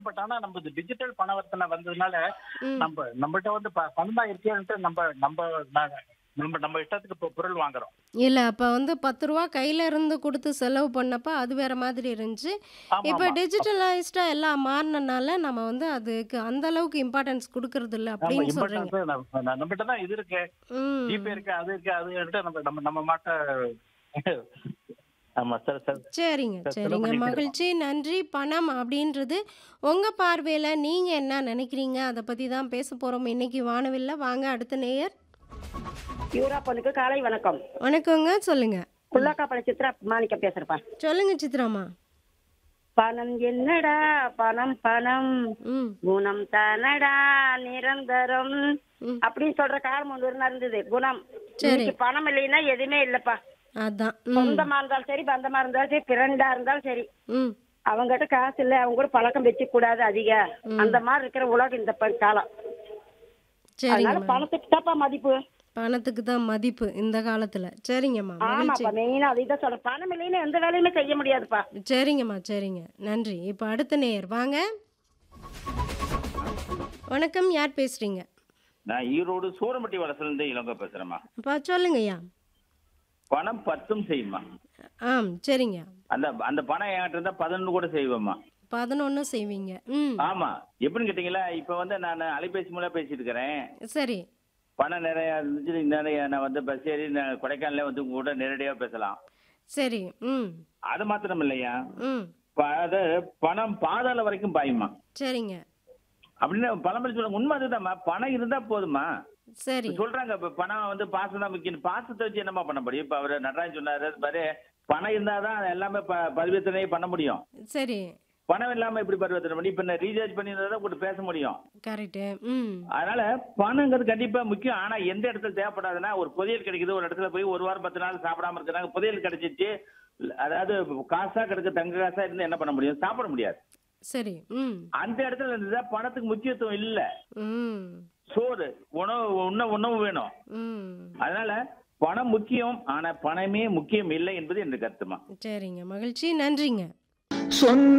But ஆனா நம்ம digital பணவர்த்தனை வந்ததுனால ம். நம்ம நம்மகிட்ட வந்து ப- பணம் தான் இருக்கேன்ட்டு நம்ம நம்ம ந- நம்ம நம்ம இஷ்டத்துக்கு இப்போ பொருள் வாங்குறோம் இல்ல அப்ப வந்து பத்து ரூபா கையில இருந்து கொடுத்து செலவு பண்ணப்ப அது வேற மாதிரி இருந்துச்சு ஆமா இப்ப ஆமா டிஜிட்டலைஸ்டா எல்லாம் மாறினனால நம்ம வந்து அதுக்கு அந்த அளவுக்கு இம்பார்ட்டன்ஸ் கொடுக்கறது இல்ல ஆமா அப்படின்னு சொல்றீங்க இம்பார்ட்டன்ஸ் நம்மகிட்ட தான் இது இருக்கு ம் ஜிபே இருக்கு அது இருக்கு அது இருக்கு நம்ம நம்ம நம்ம மாட்ட ஆமா சார் சார் சரிங்க சார், செலவு சரிங்க பண்ணிட்டே மகிழ்ச்சி நன்றி பணம் அப்படின்றது உங்க பார்வையில நீங்க என்ன நினைக்கிறீங்க அதை பத்தி தான் பேச போறோம் இன்னைக்கு வானவில்ல வாங்க அடுத்த நேயர் யூரா பொண்ணுக்கு காலை வணக்கம் வணக்கங்க சொல்லுங்க குள்ளக்காப்பள சித்ரா மாணிக்கம் பேசுறப்பா சொல்லுங்க சித்ராமா பணம் என்னடா பணம் பணம் ம் குணம் தானடா நிரந்தரம் ம். அப்படின்னு சொல்ற காலம் ஒன்று இருந்தா இருந்தது குணம் சரி. இன்னைக்கு பணம் இல்லைன்னா எதுவுமே இல்லப்பா அதான் ம் சொந்தமா இருந்தாலும் சரி பந்தமா இருந்தாலும் சரி பிறண்டா இருந்தாலும் சரி ம் அவங்ககிட்ட காசு இல்ல அவங்க கூட பழக்கம் வச்சு கூடாது அதிக அந்த மாதிரி இருக்கிற உலகம் இந்த ப- காலம் அதனால சரிங்கம்மா பணத்துக்கு தான்ப்பா மதிப்பு பணத்துக்கு தான் மதிப்பு இந்த காலத்துல சரிங்கம்மா மகிழ்ச்சி ஆமாப்பா மெயினா அதை தான் சொல்றேன் பணம் இல்லைன்னா எந்த வேலையுமே செய்ய முடியாதுப்பா சரிங்கம்மா சரிங்க நன்றி இப்போ அடுத்த நேயர் வாங்க வணக்கம் யார் பேசுறீங்க நான் ஈரோடு சூரம்பட்டி வளசுலேருந்து இளங்க பேசுறேம்மா அப்பா சொல்லுங்கய்யா பணம் பத்தும் செய்யுமா ஆம் சரிங்க அந்த அந்த பணம் என்கிட்ட இருந்தா பதினொன்று கூட செய்வேம்மா பதினொன்று செய்வீங்க ம் ஆமா எப்படின்னு கேட்டீங்களா இப்ப வந்து நான் அலைபேசி மூலம் பேசிட்டு இருக்கிறேன் சரி பணம் நிறைய இருந்துச்சு நிறைய நான் வந்து பஸ் ஏறி நான் கொடைக்கானல வந்து உங்க கூட நேரடியா பேசலாம் சரி ம் அது மாத்திரம் இல்லையா ம் ப- அது பணம் பாதாள வரைக்கும் பாயுமா சரிங்க அப்படின்னு பழமொழி சொல்ல உண்மை அதுதாம்மா பணம் இருந்தா போதுமா சரி சொல்றாங்க இப்ப பணம் வந்து பாசம் தான் முக்கியம் பாசத்தை வச்சு என்னமா பண்ண முடியும் இப்ப அவர் நடராஜன் சொன்னாரு அது பாரு பணம் இருந்தாதான் எல்லாமே ப- பரிவர்த்தனை பண்ண முடியும் சரி பணம் இல்லாம எப்படி பரிவர்த்தனை பண்ணி இப்ப நான் ரீசார்ஜ் பண்ணி தான் கூட பேச முடியும் கரெக்டு ம் அதனால பணங்கிறது கண்டிப்பா முக்கியம் ஆனா எந்த இடத்துல தேவைப்படாதுன்னா ஒரு புதையல் கிடைக்குது ஒரு இடத்துல போய் ஒரு வாரம் பத்து நாள் சாப்பிடாம இருக்கிறாங்க புதையல் கிடைச்சிச்சு அதாவது காசா கிடைக்க தங்க காசா இருந்து என்ன பண்ண முடியும் சாப்பிட முடியாது சரி ம் அந்த இடத்துல இருந்துதான் பணத்துக்கு முக்கியத்துவம் இல்ல ம் சோறு உணவு உண்ண உணவு வேணும் ம் அதனால பணம் முக்கியம் ஆனா பணமே முக்கியம் இல்லை என்பது என்ற கருத்துமா சரிங்க மகிழ்ச்சி நன்றிங்க சொந்த